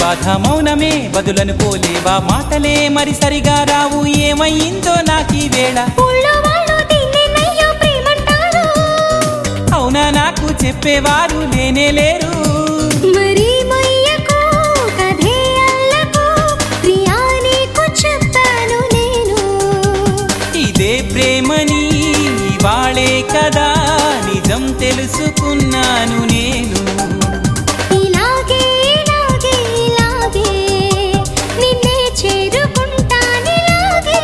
బాధ మౌనమే బదులను పోలేవా మాటలే మరి సరిగా రావు ఏమయ్యిందో నాకీ వేళ ఊళ్ళో వాళ్ళు దీన్నేనయ్యో ప్రేమంటారు అవునా నాకు చెప్పేవారు లేనే లేరు మరి మొయ్యకు కథే అల్లకు ప్రియా నీకు చెప్పాను నేను ఇదే ప్రేమని ఇవాళే కదా నిజం తెలుసుకున్నాను నేను ఇలాగే ఇలాగే ఇలాగే నిన్నే చేరుకుంటానిలాగే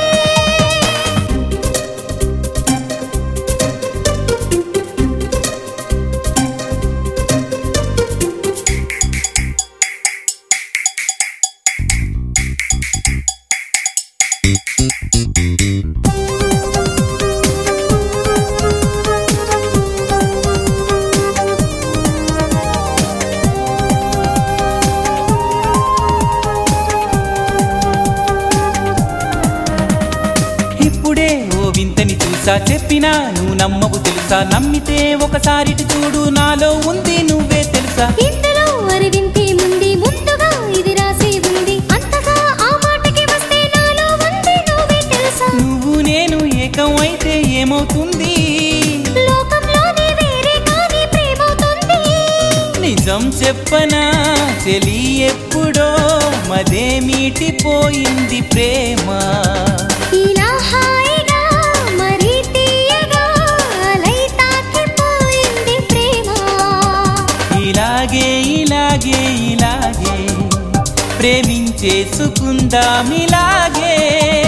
ఇప్పుడే ఓ వింతని చూసా చెప్పినా నువ్వు నమ్మవు తెలుసా నమ్మితే ఒకసారిటి చూడు నాలో ఉంది నువ్వే తెలుసా ఇందులో అరవింతే ముందు ముందుగా ఇది రాసి ఉంది అంతగా ఆ మాటకి వస్తే నాలో ఉంది నువ్వే తెలుసా నువ్వు నేను ఏకం అయితే ఏమవుతుంది లోకంలోనే వేరే కానీ ప్రేమవుతుంది నిజం చెప్పనా చెలి ఎప్పుడో మదే మీటిపోయింది ప్రేమ ఇలా హాయిగా మరీ తీయగా అలై తాకిపోయింది ప్రేమ ఇలాగే ఇలాగే ఇలాగే ప్రేమించేసుకుందాం ఇలాగే